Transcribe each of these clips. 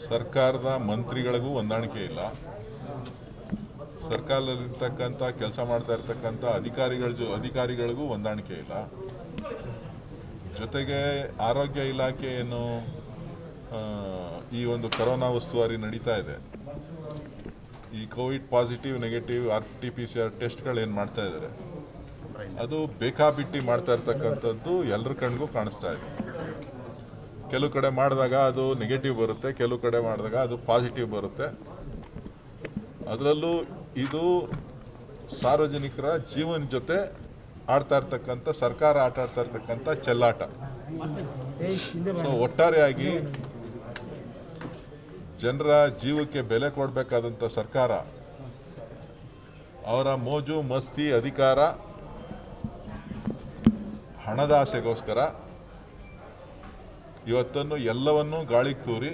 ಸರ್ಕಾರದ ಮಂತ್ರಿಗಳಿಗೂ ಹೊಂದಾಣಿಕೆ ಇಲ್ಲ ಸರ್ಕಾರದಲ್ಲಿರ್ತಕ್ಕಂಥ ಕೆಲಸ ಮಾಡ್ತಾ ಇರ್ತಕ್ಕಂಥ ಅಧಿಕಾರಿಗಳ ಜೊ ಅಧಿಕಾರಿಗಳಿಗೂ ಹೊಂದಾಣಿಕೆ ಇಲ್ಲ ಜೊತೆಗೆ ಆರೋಗ್ಯ ಇಲಾಖೆ ಏನು ಆ, ಈ ಒಂದು ಕರೋನಾ ಉಸ್ತುವಾರಿ ನಡೀತಾ ಇದೆ ಈ Covid positive negative R T P C R ಟೆಸ್ಟ್ಗಳು ಏನು ಮಾಡ್ತಾ ಇದ್ದಾರೆ ಅದು ಬೇಕಾಬಿಟ್ಟಿ ಮಾಡ್ತಾ ಇರ್ತಕ್ಕಂಥದ್ದು ಎಲ್ಲರ ಕಣ್ಗೂ ಕಾಣಿಸ್ತಾ ಇದೆ ಕೆಲವು ಕಡೆ ಮಾಡಿದಾಗ ಅದು ನೆಗೆಟಿವ್ ಬರುತ್ತೆ ಕೆಲವು ಕಡೆ ಮಾಡಿದಾಗ ಅದು ಪಾಸಿಟಿವ್ ಬರುತ್ತೆ ಅದರಲ್ಲೂ ಇದು ಸಾರ್ವಜನಿಕರ ಜೀವನ ಜೊತೆ ಆಡ್ತಾ ಇರ್ತಕ್ಕಂಥ ಸರ್ಕಾರ ಆಟ ಆಡ್ತಾ ಇರ್ತಕ್ಕಂಥ ಚೆಲ್ಲಾಟ ಸೊ ಒಟ್ಟಾರೆಯಾಗಿ ಜನರ ಜೀವಕ್ಕೆ ಬೆಲೆ ಕೊಡಬೇಕಾದಂಥ ಸರ್ಕಾರ ಅವರ ಮೋಜು ಮಸ್ತಿ ಅಧಿಕಾರ ಹಣದ ಆಸೆಗೋಸ್ಕರ ಇವತ್ತನ್ನು ಎಲ್ಲವನ್ನೂ ಗಾಳಿಗೆ ತೂರಿ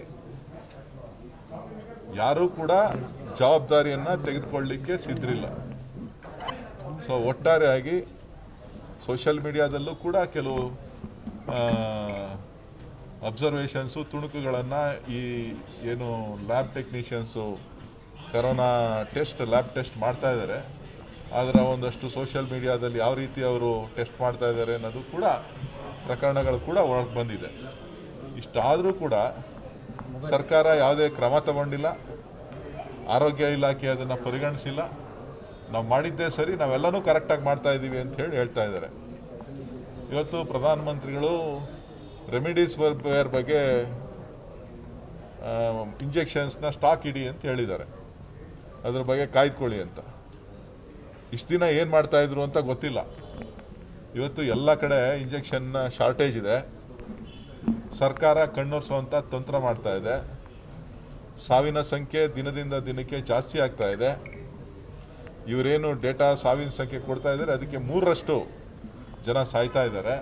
ಯಾರೂ ಕೂಡ ಜವಾಬ್ದಾರಿಯನ್ನ ತೆಗೆದುಕೊಳ್ಳಲಿಕ್ಕೆ ಸಿದ್ಧರಿಲ್ಲ ಸೊ ಒಟ್ಟಾರೆಯಾಗಿ ಸೋಷಿಯಲ್ ಮೀಡಿಯಾದಲ್ಲೂ ಕೂಡ ಕೆಲವು ಅಬ್ಸರ್ವೇಷನ್ಸು ತುಣುಕುಗಳನ್ನು ಈ ಏನು lab technicians corona test lab test ಮಾಡ್ತಾ ಇದ್ದಾರೆ ಅದರ ಒಂದಷ್ಟು ಸೋಷಿಯಲ್ ಮೀಡಿಯಾದಲ್ಲಿ ಯಾವ ರೀತಿ ಅವರು ಟೆಸ್ಟ್ ಮಾಡ್ತಾ ಇದ್ದಾರೆ ಅನ್ನೋದು ಕೂಡ ಪ್ರಕರಣಗಳು ಕೂಡ ಹೊರಗೆ ಬಂದಿದೆ ಇಷ್ಟಾದರೂ ಕೂಡ ಸರ್ಕಾರ ಯಾವುದೇ ಕ್ರಮ ತಗೊಂಡಿಲ್ಲ ಆರೋಗ್ಯ ಇಲಾಖೆ ಅದನ್ನು ಪರಿಗಣಿಸಿಲ್ಲ ನಾವು ಮಾಡಿದ್ದೇ ಸರಿ ನಾವೆಲ್ಲನೂ ಕರೆಕ್ಟಾಗಿ ಮಾಡ್ತಾ ಇದ್ದೀವಿ ಅಂತ ಹೇಳಿ ಹೇಳ್ತಾ ಇದ್ದಾರೆ ಇವತ್ತು ಪ್ರಧಾನಮಂತ್ರಿಗಳು ರೆಮಿಡೀಸ್ ವೇರ್ ಬಗ್ಗೆ ಇಂಜೆಕ್ಷನ್ಸ್ನ ಸ್ಟಾಕ್ ಇಡಿ ಅಂತ ಹೇಳಿದ್ದಾರೆ ಅದ್ರ ಬಗ್ಗೆ ಕಾಯ್ದುಕೊಳ್ಳಿ ಅಂತ ಇಷ್ಟು ದಿನ ಏನು ಮಾಡ್ತಾ ಇದ್ರು ಅಂತ ಗೊತ್ತಿಲ್ಲ ಇವತ್ತು ಎಲ್ಲ ಕಡೆ ಇಂಜೆಕ್ಷನ್ನ ಶಾರ್ಟೇಜ್ ಇದೆ ಸರ್ಕಾರ ಕಣ್ಣೊರೆಸುವಂಥ ತಂತ್ರ ಮಾಡ್ತಾ ಇದೆ ಸಾವಿನ ಸಂಖ್ಯೆ ದಿನದಿಂದ ದಿನಕ್ಕೆ ಜಾಸ್ತಿ ಆಗ್ತಾ ಇದೆ ಇವರೇನು ಡೇಟಾ ಸಾವಿನ ಸಂಖ್ಯೆ ಕೊಡ್ತಾ ಇದ್ದಾರೆ ಅದಕ್ಕೆ ಮೂರರಷ್ಟು ಜನ ಸಾಯ್ತಾ ಇದ್ದಾರೆ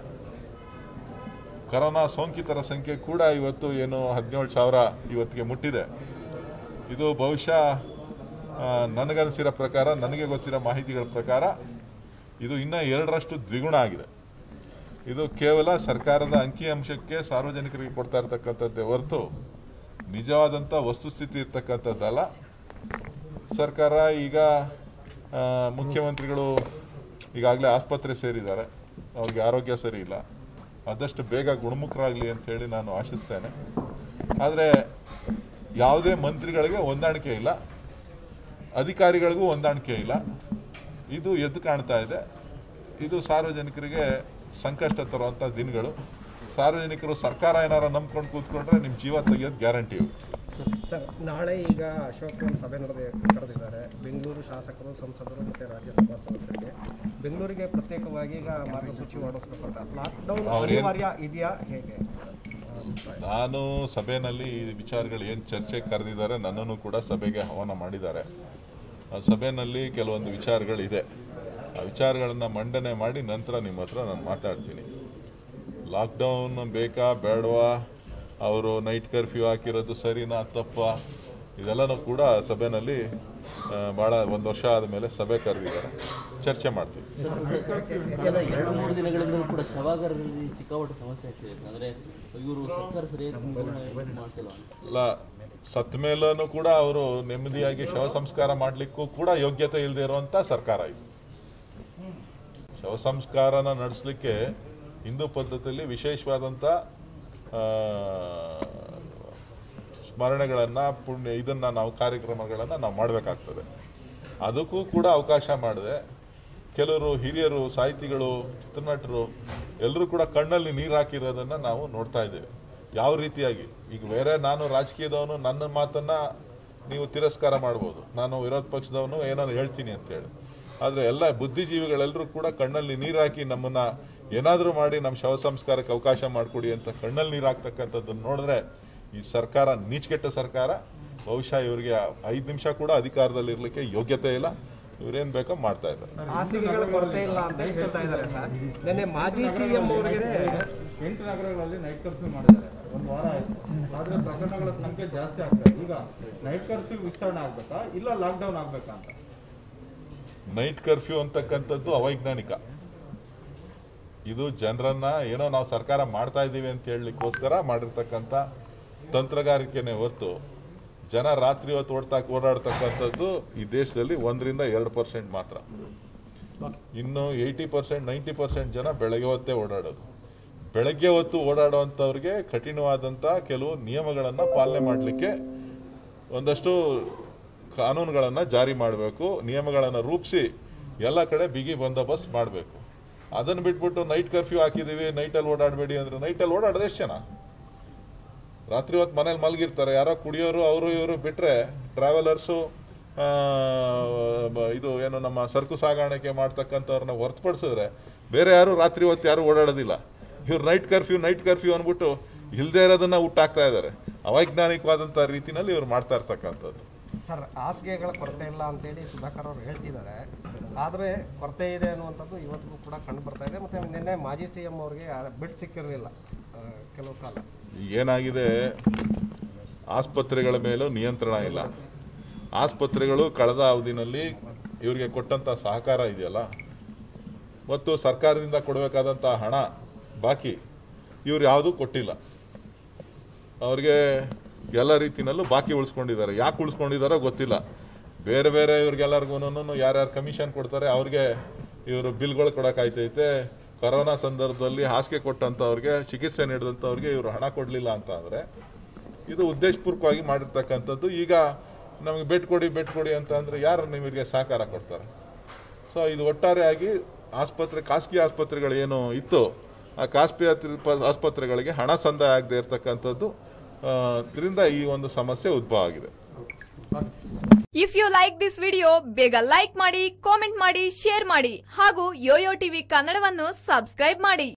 ಕರೋನಾ ಸೋಂಕಿತರ ಸಂಖ್ಯೆ ಕೂಡ ಇವತ್ತು ಏನು ಹದಿನೇಳು ಸಾವಿರ ಇವತ್ತಿಗೆ ಮುಟ್ಟಿದೆ ಇದು ಬಹುಶಃ ಆ, ನನಗನ್ಸಿರೋ ಪ್ರಕಾರ ನನಗೆ ಗೊತ್ತಿರೋ ಮಾಹಿತಿಗಳ ಪ್ರಕಾರ ಇದು ಇನ್ನೂ ಎರಡರಷ್ಟು ದ್ವಿಗುಣ ಆಗಿದೆ ಇದು ಕೇವಲ ಸರ್ಕಾರದ ಅಂಕಿಅಂಶಕ್ಕೆ ಸಾರ್ವಜನಿಕರಿಗೆ ಕೊಡ್ತಾ ಇರ್ತಕ್ಕಂಥದ್ದೇ ಹೊರತು ನಿಜವಾದಂಥ ವಸ್ತುಸ್ಥಿತಿ ಇರ್ತಕ್ಕಂಥದ್ದಲ್ಲ ಸರ್ಕಾರ ಈಗ ಆ, ಮುಖ್ಯಮಂತ್ರಿಗಳು ಈಗಾಗಲೇ ಆಸ್ಪತ್ರೆ ಸೇರಿದ್ದಾರೆ ಅವ್ರಿಗೆ ಆರೋಗ್ಯ ಸರಿ ಇಲ್ಲ ಆದಷ್ಟು ಬೇಗ ಗುಣಮುಖರಾಗಲಿ ಅಂತ ಹೇಳಿ ನಾನು ಆಶಿಸ್ತೇನೆ ಆದರೆ ಯಾವುದೇ ಮಂತ್ರಿಗಳಿಗೆ ಹೊಂದಾಣಿಕೆ ಇಲ್ಲ ಅಧಿಕಾರಿಗಳಿಗೂ ಹೊಂದಾಣಿಕೆ ಇಲ್ಲ ಇದು ಎದ್ದು ಕಾಣ್ತಾ ಇದೆ ಇದು ಸಾರ್ವಜನಿಕರಿಗೆ ಸಂಕಷ್ಟ ತರುವಂಥ ದಿನಗಳು ಸಾರ್ವಜನಿಕರು ಸರ್ಕಾರ ಏನಾರ ನಂಬ್ಕೊಂಡು ಕೂತ್ಕೊಂಡ್ರೆ ನಿಮ್ಮ ಜೀವ ತೆಗೆಯೋದು ಗ್ಯಾರಂಟಿ ಸರ್ ನಾಳೆ ಈಗ ಅಶೋಕ್ ಒಂದು ಸಭೆ ನಡೆದ ಕರೆದಿದ್ದಾರೆ ಬೆಂಗಳೂರು ಶಾಸಕರು ಸಂಸದರು ಮತ್ತು ರಾಜ್ಯಸಭಾ ಸದಸ್ಯರಿಗೆ ಬೆಂಗಳೂರಿಗೆ ಪ್ರತ್ಯೇಕವಾಗಿ ಈಗ ಮಾರ್ಗಸೂಚಿ ಹೊರಡಿಸ್ಬೇಕು ಅಂತ ಲಾಕ್ಡೌನ್ ಅವ್ರೇನ್- ಅನಿವಾರ್ಯ ಇದೆಯಾ ಹೇಗೆ ಸರ್ ಅಭಿಪ್ರಾಯ. ನಾನು ಸಭೆಯಲ್ಲಿ ಈ ವಿಚಾರಗಳು ಏನು ಚರ್ಚೆ ಕರೆದಿದ್ದಾರೆ ನನ್ನನ್ನು ಕೂಡ ಸಭೆಗೆ ಆಹ್ವಾನ ಮಾಡಿದ್ದಾರೆ ಆ ಸಭೆಯಲ್ಲಿ ಕೆಲವೊಂದು ವಿಚಾರಗಳಿದೆ ಆ ವಿಚಾರಗಳನ್ನು ಮಂಡನೆ ಮಾಡಿ ನಂತರ ನಿಮ್ಮ ಹತ್ರ ನಾನು ಮಾತಾಡ್ತೀನಿ ಲಾಕ್ಡೌನ್ ಬೇಕಾ ಬೇಡವಾ ಅವರು ನೈಟ್ ಕರ್ಫ್ಯೂ ಹಾಕಿರೋದು ಸರಿನಾ ತಪ್ಪ ಇದೆಲ್ಲನೂ ಕೂಡ ಸಭೆಯಲ್ಲಿ ಆ, ಭಾಳ ಒಂದು ವರ್ಷ ಆದಮೇಲೆ ಸಭೆ ಕರೆದಿದ್ದಾರೆ ಚರ್ಚೆ ಮಾಡ್ತೀವಿ ಕೆಲ ಎರಡು ಮೂರು ದಿನಗಳಿಂದ ಕೂಡ ಶವಾಗಾರದಲ್ಲಿ ಸಿಕ್ಕಾಪಟ್ಟೆ ಸಮಸ್ಯೆ ಆಗ್ತಿದೆ ಅಂದ್ರೆ ಇವರು ಸರ್ಕಾರ ಸರಿಯಾಗಿ ನಿರ್ವಹಣೆ ಮಾಡ್ತಿಲ್ಲ ಅಂತ ಅಲ್ಲ ಸತ್ ಮೇಲೂ ಕೂಡ ಅವರು ನೆಮ್ಮದಿಯಾಗಿ ಶವ ಸಂಸ್ಕಾರ ಮಾಡಲಿಕ್ಕೂ ಕೂಡ ಯೋಗ್ಯತೆ ಇಲ್ಲದೆ ಇರುವಂತ ಸರ್ಕಾರ ಇದು ಶವ ಸಂಸ್ಕಾರನ ನಡೆಸಲಿಕ್ಕೆ ಹಿಂದೂ ಪದ್ಧತಿಯಲ್ಲಿ ವಿಶೇಷವಾದಂಥ ಆ, ಸ್ಮರಣೆಗಳನ್ನು ಪುಣ್ಯ ಇದನ್ನು ನಾವು ಕಾರ್ಯಕ್ರಮಗಳನ್ನು ನಾವು ಮಾಡಬೇಕಾಗ್ತದೆ ಅದಕ್ಕೂ ಕೂಡ ಅವಕಾಶ ಮಾಡಿದೆ ಕೆಲವರು ಹಿರಿಯರು ಸಾಹಿತಿಗಳು ಚಿತ್ರನಟರು ಎಲ್ಲರೂ ಕೂಡ ಕಣ್ಣಲ್ಲಿ ನೀರು ಹಾಕಿರೋದನ್ನು ನಾವು ನೋಡ್ತಾ ಇದ್ದೇವೆ ಯಾವ ರೀತಿಯಾಗಿ ಈಗ ಬೇರೆ ನಾನು ರಾಜಕೀಯದವನು ನನ್ನ ಮಾತನ್ನ ನೀವು ತಿರಸ್ಕಾರ ಮಾಡ್ಬೋದು ನಾನು ವಿರೋಧ ಪಕ್ಷದವನು ಏನೋ ಹೇಳ್ತೀನಿ ಅಂತ ಹೇಳಿ ಆದರೆ ಎಲ್ಲ ಬುದ್ಧಿಜೀವಿಗಳೆಲ್ಲರೂ ಕೂಡ ಕಣ್ಣಲ್ಲಿ ನೀರು ಹಾಕಿ ನಮ್ಮನ್ನ ಏನಾದರೂ ಮಾಡಿ ನಮ್ಮ ಶವ ಸಂಸ್ಕಾರಕ್ಕೆ ಅವಕಾಶ ಮಾಡಿಕೊಡಿ ಅಂತ ಕಣ್ಣಲ್ಲಿ ನೀರು ಹಾಕ್ತಕ್ಕಂಥದ್ದನ್ನು ನೋಡಿದ್ರೆ ಈ ಸರ್ಕಾರ ನೀಚಕೆಟ್ಟ ಸರ್ಕಾರ ಬಹುಶಃ ಇವರಿಗೆ ಐದು ನಿಮಿಷ ಕೂಡ ಅಧಿಕಾರದಲ್ಲಿ ಇರಲಿಕ್ಕೆ ಯೋಗ್ಯತೆ ಇಲ್ಲ ಇವ್ರೇನು ಬೇಕೋ ಮಾಡ್ತಾ ಇದ್ದಾರೆ ಹಾಸಿಗೆಗಳ ಕೊರತೆ ಇಲ್ಲ ಅಂತ ಹೇಳ್ತಾ ಇದ್ದಾರೆ ಸರ್ ನಿನ್ನೆ ಮಾಜಿ ಸಿಎಂ ಅವರಿಗೆ ಎಂಟು ನಗರಗಳಲ್ಲಿ ನೈಟ್ ಕರ್ಫ್ಯೂ ಮಾಡಿದ್ದಾರೆ ಒಂದು ವಾರ ಆಯ್ತು ಆದ್ರೆ ಪ್ರಕರಣಗಳ ಸಂಖ್ಯೆ ಜಾಸ್ತಿ ಆಗ್ತದೆ ಈಗ ನೈಟ್ ಕರ್ಫ್ಯೂ ವಿಸ್ತರಣೆ ಆಗ್ಬೇಕಾ ಇಲ್ಲ ಲಾಕ್ಡೌನ್ ಆಗ್ಬೇಕಾ ಅಂತ ನೈಟ್ ಕರ್ಫ್ಯೂ ಅಂತಕ್ಕಂಥದ್ದು ಅವೈಜ್ಞಾನಿಕ ಇದು ಜನರನ್ನ ಏನೋ ನಾವು ಸರ್ಕಾರ ಮಾಡ್ತಾ ಇದ್ದೀವಿ ಅಂತ ಹೇಳಲಿಕ್ಕೋಸ್ಕರ ಮಾಡಿರ್ತಕ್ಕಂಥ ತಂತ್ರಗಾರಿಕೆನೇ ಹೊರತು ಜನ ರಾತ್ರಿ ಹೊತ್ತು ಓಡ್ತಾ ಓಡಾಡ್ತಕ್ಕಂಥದ್ದು ಈ ದೇಶದಲ್ಲಿ ಒಂದರಿಂದ ಎರಡು ಪರ್ಸೆಂಟ್ ಮಾತ್ರ ಇನ್ನು ಏಯ್ಟಿ ಪರ್ಸೆಂಟ್ ನೈಂಟಿ ಪರ್ಸೆಂಟ್ ಜನ ಬೆಳಗ್ಗೆ ಹೊತ್ತೇ ಓಡಾಡೋದು ಬೆಳಗ್ಗೆ ಹೊತ್ತು ಓಡಾಡುವಂಥವ್ರಿಗೆ ಕಠಿಣವಾದಂಥ ಕೆಲವು ನಿಯಮಗಳನ್ನು ಪಾಲನೆ ಮಾಡಲಿಕ್ಕೆ ಒಂದಷ್ಟು ಕಾನೂನುಗಳನ್ನು ಜಾರಿ ಮಾಡಬೇಕು ನಿಯಮಗಳನ್ನು ರೂಪಿಸಿ ಎಲ್ಲ ಕಡೆ ಬಿಗಿ ಬಂದೋಬಸ್ತ್ ಮಾಡಬೇಕು ಅದನ್ನು ಬಿಟ್ಬಿಟ್ಟು ನೈಟ್ ಕರ್ಫ್ಯೂ ಹಾಕಿದ್ದೀವಿ ನೈಟಲ್ಲಿ ಓಡಾಡಬೇಡಿ ಅಂದರೆ ನೈಟಲ್ಲಿ ಓಡಾಡೋದು ಎಷ್ಟು ಜನ ರಾತ್ರಿ ಹೊತ್ತು ಮನೇಲಿ ಮಲಗಿರ್ತಾರೆ ಯಾರೋ ಕುಡಿಯೋರು ಅವರು ಇವರು ಬಿಟ್ಟರೆ ಟ್ರಾವೆಲರ್ಸು ಇದು ಏನು ನಮ್ಮ ಸರಕು ಸಾಗಾಣಿಕೆ ಮಾಡ್ತಕ್ಕಂಥವ್ರನ್ನ ಹೊರತುಪಡಿಸಿದ್ರೆ ಬೇರೆ ಯಾರು ರಾತ್ರಿ ಹೊತ್ತು ಯಾರು ಓಡಾಡೋದಿಲ್ಲ ಇವ್ರು ನೈಟ್ ಕರ್ಫ್ಯೂ ನೈಟ್ ಕರ್ಫ್ಯೂ ಅಂದ್ಬಿಟ್ಟು ಇಲ್ಲದೆ ಇರೋದನ್ನ ಹುಟ್ಟಾಕ್ತಾ ಇದ್ದಾರೆ ಅವೈಜ್ಞಾನಿಕವಾದಂಥ ರೀತಿನಲ್ಲಿ ಇವ್ರು ಮಾಡ್ತಾ ಇರ್ತಕ್ಕಂಥದ್ದು ಸರ್ ಹಾಸಿಗೆಗಳ ಕೊರತೆ ಇಲ್ಲ ಅಂತೇಳಿ ಸುಧಾಕರ್ ಅವರು ಹೇಳ್ತಿದ್ದಾರೆ ಆದರೆ ಕೊರತೆ ಇದೆ ಅನ್ನುವಂಥದ್ದು ಇವತ್ತಿಗೂ ಕೂಡ ಕಂಡು ಬರ್ತಾ ಇದೆ ಮತ್ತು ನಿನ್ನೆ ಮಾಜಿ ಸಿ ಎಂ ಅವರಿಗೆ ಬೆಡ್ ಸಿಕ್ಕಿರಲಿಲ್ಲ ಆ, ಕೆಲವು ಕಾಲ ಏನಾಗಿದೆ ಆಸ್ಪತ್ರೆಗಳ ಮೇಲೂ ನಿಯಂತ್ರಣ ಇಲ್ಲ ಆಸ್ಪತ್ರೆಗಳು ಕಳೆದ ಅವಧಿನಲ್ಲಿ ಇವರಿಗೆ ಕೊಟ್ಟಂತ ಸಹಕಾರ ಇದೆಯಲ್ಲ ಮತ್ತು ಸರ್ಕಾರದಿಂದ ಕೊಡಬೇಕಾದಂಥ ಹಣ ಬಾಕಿ ಇವ್ರು ಯಾವುದೂ ಕೊಟ್ಟಿಲ್ಲ ಅವ್ರಿಗೆ ಎಲ್ಲ ರೀತಿನಲ್ಲೂ ಬಾಕಿ ಉಳಿಸ್ಕೊಂಡಿದ್ದಾರೆ ಯಾಕೆ ಉಳಿಸ್ಕೊಂಡಿದ್ದಾರೋ ಗೊತ್ತಿಲ್ಲ ಬೇರೆ ಬೇರೆ ಇವ್ರಿಗೆಲ್ಲರಿಗೂ ಯಾರ್ಯಾರು ಕಮಿಷನ್ ಕೊಡ್ತಾರೆ ಅವ್ರಿಗೆ ಇವರು ಬಿಲ್ಗಳು ಕೊಡೋಕ್ಕಾಯ್ತೈತೆ ಕೊರೋನಾ ಸಂದರ್ಭದಲ್ಲಿ ಹಾಸಿಗೆ ಕೊಟ್ಟಂಥವ್ರಿಗೆ ಚಿಕಿತ್ಸೆ ನೀಡಿದಂಥವ್ರಿಗೆ ಇವರು ಹಣ ಕೊಡಲಿಲ್ಲ ಅಂತ ಅಂದರೆ ಇದು ಉದ್ದೇಶಪೂರ್ವಕವಾಗಿ ಮಾಡಿರ್ತಕ್ಕಂಥದ್ದು ಈಗ ನಮಗೆ ಬೆಡ್ ಕೊಡಿ ಬೆಡ್ ಕೊಡಿ ಅಂತ ಅಂದರೆ ಯಾರು ನಿಮಗೆ ಸಹಕಾರ ಕೊಡ್ತಾರೆ ಸೊ ಇದು ಒಟ್ಟಾರೆಯಾಗಿ ಆಸ್ಪತ್ರೆ ಖಾಸಗಿ ಆಸ್ಪತ್ರೆಗಳು ಏನು ಇತ್ತು ಆ ಖಾಸಗಿ ಆಸ್ಪತ್ರೆ- ಆಸ್ಪತ್ರೆಗಳಿಗೆ ಹಣ ಸಂದಾಯ ಆಗದೆ ಇರತಕ್ಕಂಥದ್ದು ಇದರಿಂದ ಈ ಒಂದು ಸಮಸ್ಯೆ ಉದ್ಭವ ಆಗಿದೆ if you like this video ಬೇಗ ಲೈಕ್ ಮಾಡಿ ಕಾಮೆಂಟ್ ಮಾಡಿ ಶೇರ್ ಮಾಡಿ ಹಾಗೂ ಯೋಯೋ ಟಿವಿ ಕನ್ನಡವನ್ನು ಸಬ್ಸ್ಕ್ರೈಬ್ ಮಾಡಿ